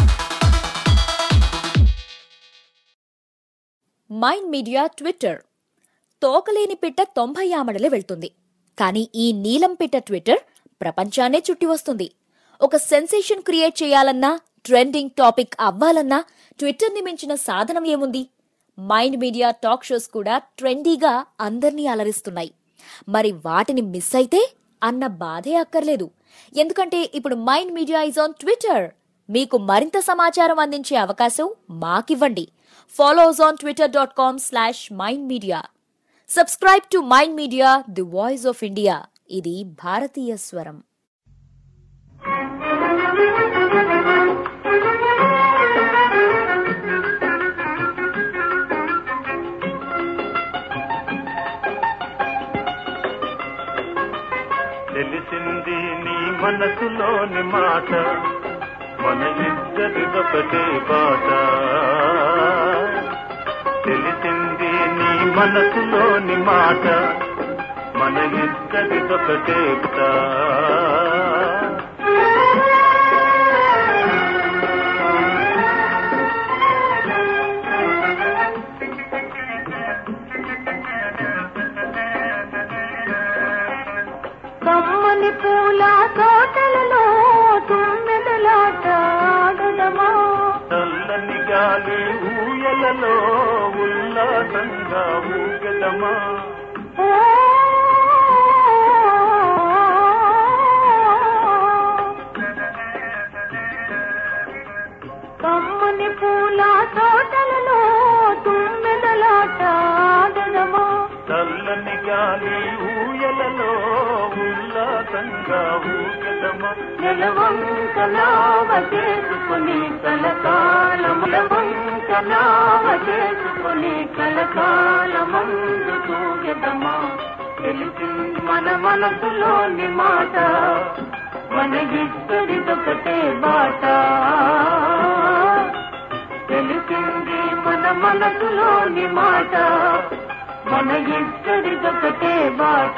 mind media Twitter తోకలేని పిట్ట తొంభై ఆమడలే వెళ్తుంది కానీ ఈ నీలం పిట్ట ట్విట్టర్ ప్రపంచాన్నే చుట్టి వస్తుంది ఒక సెన్సేషన్ క్రియేట్ చేయాలన్నా ట్రెండింగ్ టాపిక్ అవ్వాలన్నా ట్విట్టర్ని మించిన సాధనం ఏముంది మైండ్ మీడియా టాక్ షోస్ కూడా ట్రెండీగా అందర్నీ అలరిస్తున్నాయి మరి వాటిని మిస్ అయితే అన్న బాధే అక్కర్లేదు ఎందుకంటే ఇప్పుడు mind media is on Twitter మీకు మరింత సమాచారం అందించే అవకాశం మాకివ్వండి follow us on Twitter dot com slash mind media subscribe to mind media the voice of India ఇది భారతీయ స్వరం తెలిసింది నీ మనసులోని మాట మన ఇద్దరిదొకటే బాట తెలిసింది నీ మనసులోని మాట మన ఇద్దరిదొకటే బాట కమ్మని పూల తోటలలో తుమ్మెదలాట ఆడదమా చల్లని గాలి ఊయలలో ఉల్లాసంగా ఊగదమా ఓ, కమ్మని పూల తోటలలో తుమ్మెదలాట ఆడదమా చల్లని గాలి ఊయలలో ఉల్లాసంగా ఊగదమా నెలవంకలావ చేసుకుని కలకాలం నెలవంకలావ చేసుకుని కలకాలమందు తూగెదమా తెలిసింది మన మనసులోని మాట మన ఇద్దరిదొకటే బాట తెలిసింది మన మనసులోని మాట మన ఇద్దరిదొకటే బాట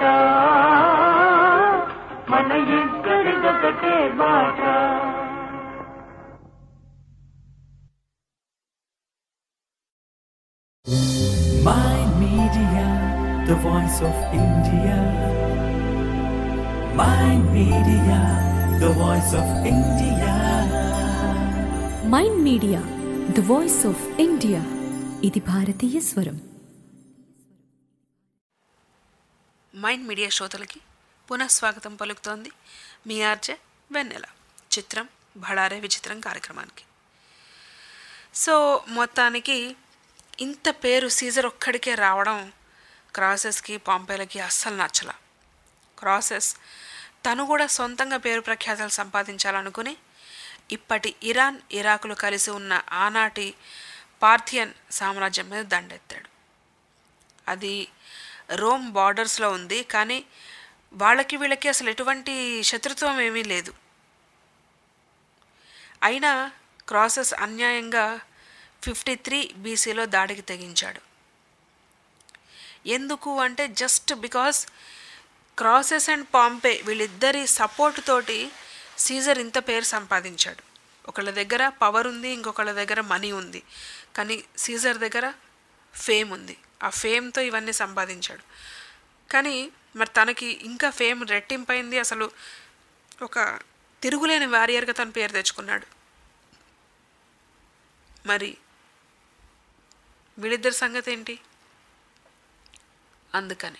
మన ఇద్దరిదొకటే బాట Mind Media, the voice of India. Mind Media, the voice of India. Mind media the voice of India ఇది భారతీయ స్వరం మైండ్ మీడియా శ్రోతలకి పునఃస్వాగతం పలుకుతోంది మీ ఆర్జే వెన్నెల చిత్రం భడారే విచిత్రం కార్యక్రమానికి సో మొత్తానికి ఇంత పేరు సీజర్ ఒక్కడికే రావడం క్రాసెస్కి పాంపేలకి అస్సలు నచ్చల క్రాసెస్ తను కూడా సొంతంగా పేరు ప్రఖ్యాతలు సంపాదించాలనుకుని ఇప్పటి ఇరాన్ ఇరాకులు కలిసి ఉన్న ఆనాటి పార్థియన్ సామ్రాజ్యం మీద దండెత్తాడు అది రోమ్ బార్డర్స్లో ఉంది కానీ వాళ్ళకి వీళ్ళకి అసలు ఎటువంటి శత్రుత్వం ఏమీ లేదు అయినా క్రాసెస్ అన్యాయంగా ఫిఫ్టీ త్రీ బీసీలో దాడికి తెగించాడు ఎందుకు అంటే just because Crassus and Pompey వీళ్ళిద్దరి సపోర్ట్ తోటి సీజర్ ఇంత పేరు సంపాదించాడు ఒకళ్ళ దగ్గర పవర్ ఉంది ఇంకొకళ్ళ దగ్గర మనీ ఉంది కానీ సీజర్ దగ్గర ఫేమ్ ఉంది ఆ ఫేమ్తో ఇవన్నీ సంపాదించాడు కానీ మరి తనకి ఇంకా ఫేమ్ రెట్టింపైంది అసలు ఒక తిరుగులేని వారియర్గా తన పేరు తెచ్చుకున్నాడు మరి వీళ్ళిద్దరి సంగతి ఏంటి అందుకని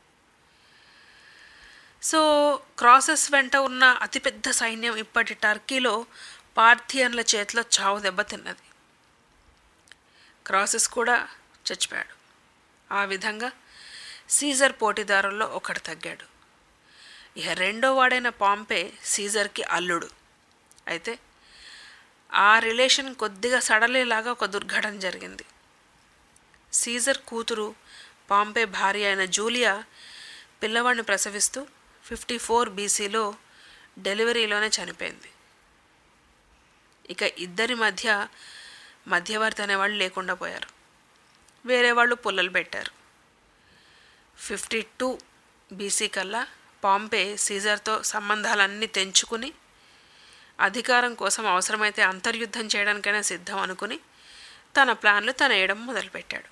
సో క్రాసెస్ వెంట ఉన్న అతిపెద్ద సైన్యం ఇప్పటి టర్కీలో పార్థియన్ల చేతిలో చావు దెబ్బతిన్నది క్రాసెస్ కూడా చచ్చిపోయాడు ఆ విధంగా సీజర్ పోటీదారుల్లో ఒకడు తగ్గాడు ఇక రెండో వాడైన పాంపే సీజర్కి అల్లుడు అయితే ఆ రిలేషన్ కొద్దిగా సడలేలాగా ఒక దుర్ఘటన జరిగింది సీజర్ కూతురు పాంపే భార్య అయిన జూలియా పిల్లవాడిని ప్రసవిస్తూ ఫిఫ్టీ ఫోర్ బీసీలో డెలివరీలోనే చనిపోయింది ఇక ఇద్దరి మధ్య మధ్యవర్తి అనేవాళ్ళు లేకుండా పోయారు వేరే వాళ్ళు పుల్లలు పెట్టారు ఫిఫ్టీ టూ బీసీ కల్లా పాంపే సీజర్తో సంబంధాలన్నీ తెంచుకుని అధికారం కోసం అవసరమైతే అంతర్యుద్ధం చేయడానికైనా సిద్ధం అనుకుని తన ప్లాన్లు తన వేయడం మొదలుపెట్టాడు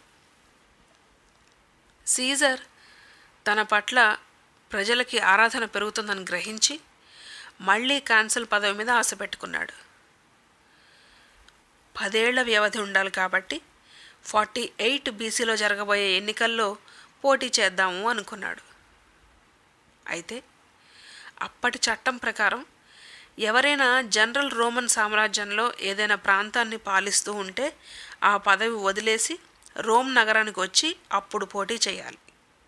సీజర్ తన పట్ల ప్రజలకి ఆరాధన పెరుగుతుందని గ్రహించి మళ్ళీ కాన్సల్ పదవి మీద ఆశ పెట్టుకున్నాడు పదేళ్ల వ్యవధి ఉండాలి కాబట్టి ఫార్టీ ఎయిట్ బీసీలో జరగబోయే ఎన్నికల్లో పోటీ చేద్దాము అనుకున్నాడు అయితే అప్పటి చట్టం ప్రకారం ఎవరైనా జనరల్ రోమన్ సామ్రాజ్యంలో ఏదైనా ప్రాంతాన్ని పాలిస్తూ ఉంటే ఆ పదవి వదిలేసి రోమ్ నగరానికి వచ్చి అప్పుడు పోటీ చేయాలి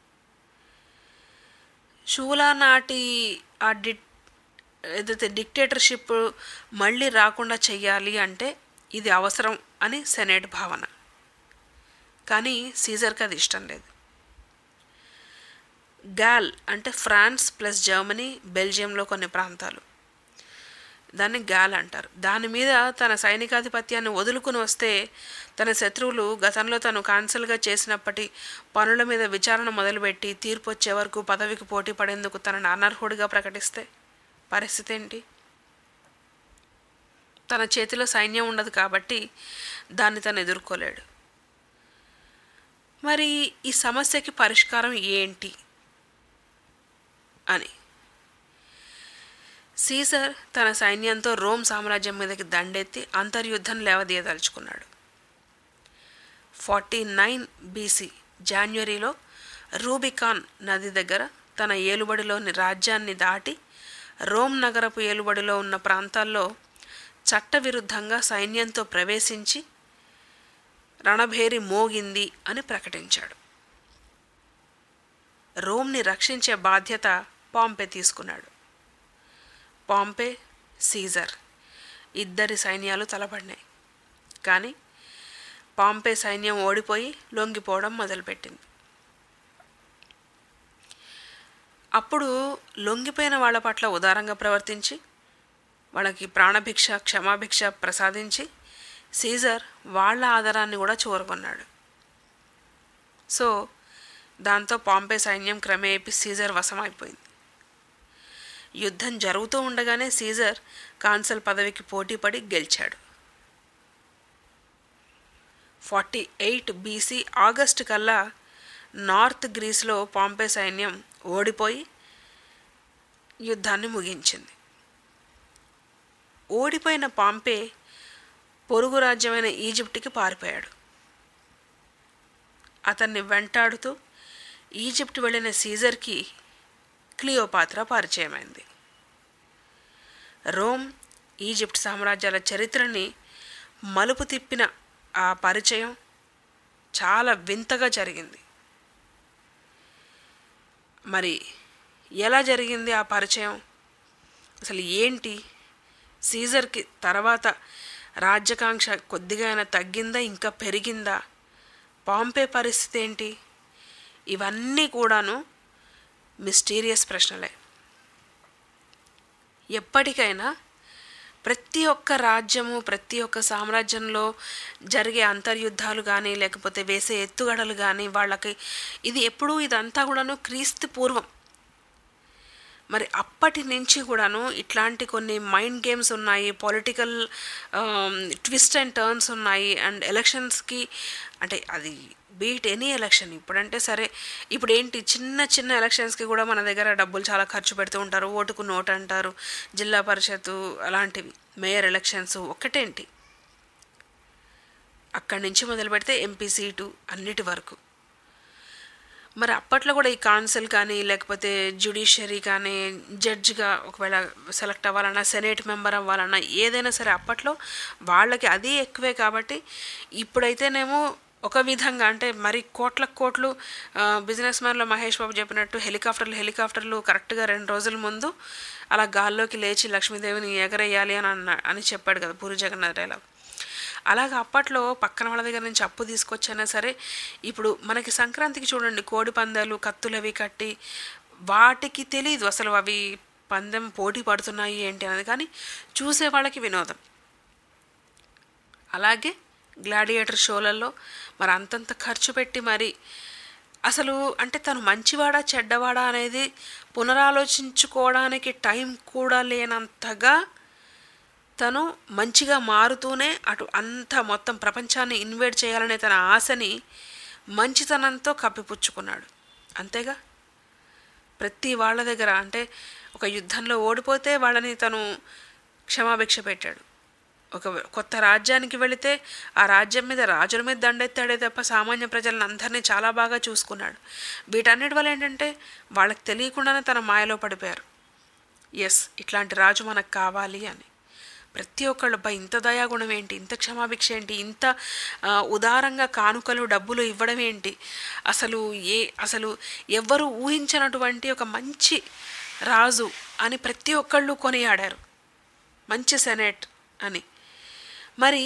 షూలా నాటి ఆ డి ఏదైతే డిక్టేటర్షిప్ మళ్ళీ రాకుండా చెయ్యాలి అంటే ఇది అవసరం అని సెనేట్ భావన కానీ సీజర్కి అది ఇష్టం లేదు గాల్ అంటే ఫ్రాన్స్ ప్లస్ జర్మనీ బెల్జియంలో కొన్ని ప్రాంతాలు దాన్ని గాల్ అంటారు దాని మీద తన సైనికాధిపత్యాన్ని వదులుకుని వస్తే తన శత్రువులు గతంలో తను కాన్సల్గా చేసినప్పటి పనుల మీద విచారణ మొదలుపెట్టి తీర్పు వచ్చే వరకు పదవికి పోటీ పడేందుకు తనను అనర్హుడిగా ప్రకటిస్తే పరిస్థితి ఏంటి తన చేతిలో సైన్యం ఉండదు కాబట్టి దాన్ని తను ఎదుర్కోలేడు మరి ఈ సమస్యకి పరిష్కారం ఏంటి అని సీజర్ తన సైన్యంతో రోమ్ సామ్రాజ్యం మీదకి దండెత్తి అంతర్యుద్ధం లేవదీయదలుచుకున్నాడు ఫార్టీ నైన్ బీసీ జాన్వరిలో రూబికాన్ నది దగ్గర తన ఏలుబడిలోని రాజ్యాన్ని దాటి రోమ్ నగరపు ఏలుబడిలో ఉన్న ప్రాంతాల్లో చట్టవిరుద్ధంగా సైన్యంతో ప్రవేశించి రణభేరి మోగింది అని ప్రకటించాడు రోమ్ని రక్షించే బాధ్యత పాంపే తీసుకున్నాడు పాంపే సీజర్ ఇద్దరి సైన్యాలు తలపడినాయి కానీ పాంపే సైన్యం ఓడిపోయి లొంగిపోవడం మొదలుపెట్టింది అప్పుడు లొంగిపోయిన వాళ్ళ పట్ల ఉదారంగా ప్రవర్తించి వాళ్ళకి ప్రాణభిక్ష క్షమాభిక్ష ప్రసాదించి సీజర్ వాళ్ళ ఆధారాన్ని కూడా చూరగొన్నాడు సో దాంతో పాంపే సైన్యం క్రమేపీ సీజర్ వశమైపోయింది యుద్ధం జరుగుతూ ఉండగానే సీజర్ కాన్సల్ పదవికి పోటీపడి గెలిచాడు ఫార్టీ ఎయిట్ బీసీ ఆగస్టు కల్లా నార్త్ గ్రీస్లో పాంపే సైన్యం ఓడిపోయి యుద్ధాన్ని ముగించింది ఓడిపోయిన పాంపే పొరుగు రాజ్యమైన ఈజిప్ట్కి పారిపోయాడు అతన్ని వెంటాడుతూ ఈజిప్ట్ వెళ్ళిన సీజర్కి క్లియోపాత్ర పరిచయమైంది రోమ్ ఈజిప్ట్ సామ్రాజ్యాల చరిత్రని మలుపు తిప్పిన ఆ పరిచయం చాలా వింతగా జరిగింది మరి ఎలా జరిగింది ఆ పరిచయం అసలు ఏంటి సీజర్కి తర్వాత రాజ్యకాంక్ష కొద్దిగా అయినా తగ్గిందా ఇంకా పెరిగిందా పాంపే పరిస్థితి ఏంటి ఇవన్నీ కూడాను మిస్టీరియస్ ప్రశ్నలే ఎప్పటికైనా ప్రతి ఒక్క రాజ్యము ప్రతి ఒక్క సామ్రాజ్యంలో జరిగే అంతర్యుద్ధాలు కానీ లేకపోతే వేసే ఎత్తుగడలు కానీ వాళ్ళకి ఇది ఎప్పుడూ ఇదంతా కూడాను క్రీస్తు పూర్వం మరి అప్పటి నుంచి కూడాను ఇట్లాంటి కొన్ని మైండ్ గేమ్స్ ఉన్నాయి పొలిటికల్ ట్విస్ట్ అండ్ టర్న్స్ ఉన్నాయి అండ్ ఎలక్షన్స్కి అంటే అది బీట్ ఎనీ ఎలక్షన్ ఇప్పుడంటే సరే ఇప్పుడు ఏంటి చిన్న చిన్న ఎలక్షన్స్కి కూడా మన దగ్గర డబ్బులు చాలా ఖర్చు పెడుతూ ఉంటారు ఓటుకు నోట్ అంటారు జిల్లా పరిషత్తు అలాంటివి మేయర్ ఎలక్షన్స్ ఒక్కటేంటి అక్కడి నుంచి మొదలు పెడితే ఎంపీ సీటు అన్నిటి వరకు మరి అప్పట్లో కూడా ఈ కౌన్సిల్ కానీ లేకపోతే జ్యుడిషియరీ కానీ జడ్జిగా ఒకవేళ సెలెక్ట్ అవ్వాలన్నా సెనేట్ మెంబర్ అవ్వాలన్నా ఏదైనా సరే అప్పట్లో వాళ్ళకి అది ఎక్కువే కాబట్టి ఇప్పుడైతేనేమో ఒక విధంగా అంటే మరి కోట్ల కోట్లు బిజినెస్ మ్యాన్లో మహేష్ బాబు చెప్పినట్టు హెలికాప్టర్లు హెలికాప్టర్లు కరెక్ట్గా రెండు రోజుల ముందు అలా గాల్లోకి లేచి లక్ష్మీదేవిని ఎగరేయాలి అని అన్న అని చెప్పాడు కదా పూరి జగన్నాథ్ డైలాగ్ అలాగ అప్పట్లో పక్కన వాళ్ళ దగ్గర నుంచి అప్పు తీసుకొచ్చైనా సరే ఇప్పుడు మనకి సంక్రాంతికి చూడండి కోడి పందాలు కత్తులు అవి కట్టి వాటికి తెలియదు అసలు అవి పందెం పోటీ పడుతున్నాయి ఏంటి అనేది కానీ చూసే వాళ్ళకి వినోదం అలాగే గ్లాడియేటర్ షోలలో మరి అంతంత ఖర్చు పెట్టి మరి అసలు అంటే తను మంచివాడా చెడ్డవాడా అనేది పునరాలోచించుకోవడానికి టైం కూడా లేనంతగా తను మంచిగా మారుతూనే అటు అంత మొత్తం ప్రపంచాన్ని ఇన్వైట్ చేయాలనే తన ఆశని మంచితనంతో కప్పిపుచ్చుకున్నాడు అంతేగా ప్రతి వాళ్ళ దగ్గర అంటే ఒక యుద్ధంలో ఓడిపోతే వాళ్ళని తను క్షమాభిక్ష పెట్టాడు ఒక కొత్త రాజ్యానికి వెళితే ఆ రాజ్యం మీద రాజుల మీద దండెత్తాడే తప్ప సామాన్య ప్రజలను అందరినీ చాలా బాగా చూసుకున్నాడు వీటన్నిటి వల్ల ఏంటంటే వాళ్ళకి తెలియకుండానే తన మాయలో పడిపోయారు ఎస్ ఇట్లాంటి రాజు మనకు కావాలి అని ప్రతి ఒక్కళ్ళు బా ఇంత దయాగుణం ఏంటి ఇంత క్షమాభిక్ష ఏంటి ఇంత ఆ, ఉదారంగా కానుకలు డబ్బులు ఇవ్వడం ఏంటి అసలు ఏ అసలు ఎవ్వరూ ఊహించినటువంటి ఒక మంచి రాజు అని ప్రతి ఒక్కళ్ళు కొనియాడారు మంచి సెనేట్ అని మరి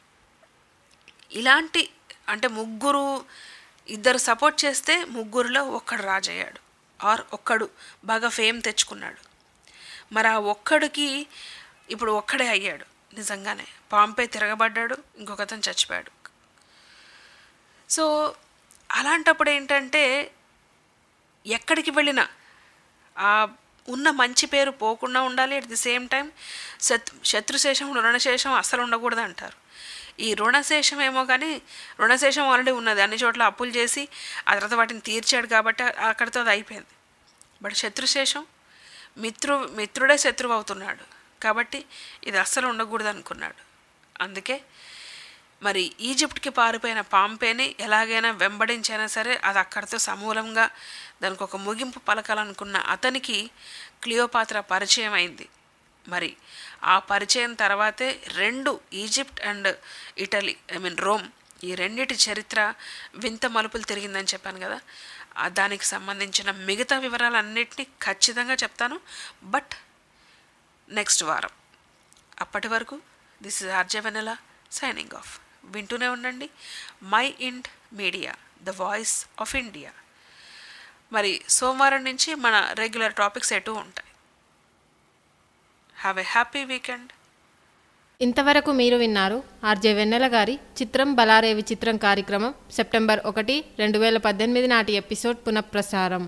ఇలాంటి అంటే ముగ్గురు ఇద్దరు సపోర్ట్ చేస్తే ముగ్గురులో ఒక్కడు రాజయ్యాడు ఆర్ ఒక్కడు బాగా ఫేమ్ తెచ్చుకున్నాడు మరి ఆ ఒక్కడికి ఇప్పుడు ఒక్కడే అయ్యాడు నిజంగానే పాంపే తిరగబడ్డాడు ఇంకొక అతను చచ్చిపోయాడు సో అలాంటప్పుడు ఏంటంటే ఎక్కడికి వెళ్ళినా ఆ ఉన్న మంచి పేరు పోకుండా ఉండాలి అట్ ది సేమ్ టైం శత్ శత్రుశేషం రుణశేషం అస్సలు ఉండకూడదు అంటారు ఈ రుణశేషం ఏమో కానీ రుణశేషం ఆల్రెడీ ఉన్నది అన్ని చోట్ల అప్పులు చేసి ఆ తర్వాత వాటిని తీర్చాడు కాబట్టి అక్కడితో అది అయిపోయింది బట్ శత్రుశేషం మిత్రు మిత్రుడే శత్రువు అవుతున్నాడు కాబట్టి ఇది అస్సలు ఉండకూడదు అనుకున్నాడు అందుకే మరి ఈజిప్ట్కి పారిపోయిన పాంపేని ఎలాగైనా వెంబడించైనా సరే అది అక్కడితో సమూలంగా దానికి ఒక ముగింపు పలకాలనుకున్న అతనికి క్లియోపాత్ర పరిచయం అయింది మరి ఆ పరిచయం తర్వాతే రెండు Egypt and Italy I mean Rome ఈ రెండిటి చరిత్ర వింత మలుపులు తిరిగిందని చెప్పాను కదా ఆ దానికి సంబంధించిన మిగతా వివరాలన్నింటినీ ఖచ్చితంగా చెప్తాను బట్ నెక్స్ట్ వారం అప్పటి వరకు this is RJ Vennela signing off వింటూనే ఉండండి mind media the voice of India మరి సోమవారం నుంచి మన రెగ్యులర్ టాపిక్స్ ఎటు ఉంటాయి హ్యావ్ ఎ హ్యాపీ వీకెండ్ ఇంతవరకు మీరు విన్నారు ఆర్జే వెన్నెల గారి చిత్రం బలారేవి చిత్రం కార్యక్రమం సెప్టెంబర్ ఒకటి రెండు వేల పద్దెనిమిది నాటి ఎపిసోడ్ పునఃప్రసారం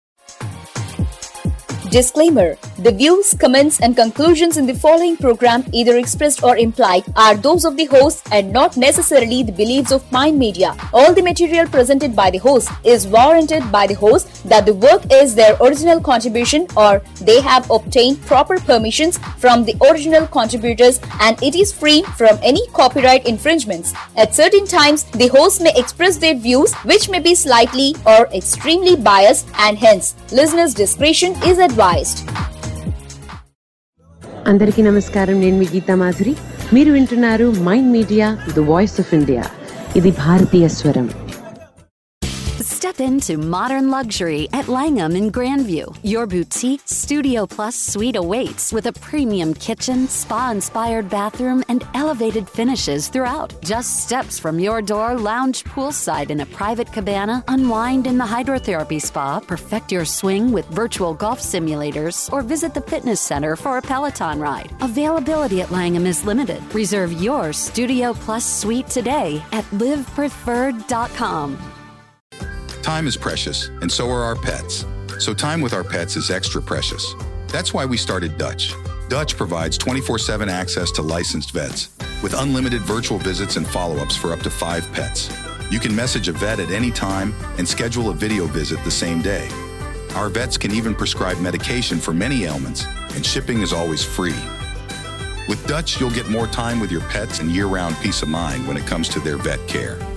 Disclaimer The views, comments, and conclusions in the following program, either expressed or implied, are those of the host and not necessarily the beliefs of Mind Media. All the material presented by the host is warranted by the host that the work is their original contribution or they have obtained proper permissions from the original contributors and it is free from any copyright infringements. At certain times, the host may express their views which may be slightly or extremely biased and hence listeners' discretion is advised. అందరికీ నమస్కారం నేను మీ గీతా మాధురి మీరు వింటున్నారు mind media the voice of India ఇది భారతీయ స్వరం Step into modern luxury at Langham in Grandview. Your boutique Studio Plus suite awaits with a premium kitchen, spa inspired bathroom, and elevated finishes throughout. Just steps from your door, lounge poolside in a private cabana, unwind in the hydrotherapy spa, perfect your swing with virtual golf simulators, or visit the fitness center for a Peloton ride. Availability at Langham is limited. Reserve your Studio Plus suite today at livepreferred.com. Time is precious, and so are our pets. So, time with our pets is extra precious. That's why we started Dutch. Dutch provides 24 7 access to licensed vets with unlimited virtual visits and follow ups for up to five pets. You can message a vet at any time and schedule a video visit the same day. Our vets can even prescribe medication for many ailments, and shipping is always free. With Dutch, you'll get more time with your pets and year round peace of mind when it comes to their vet care.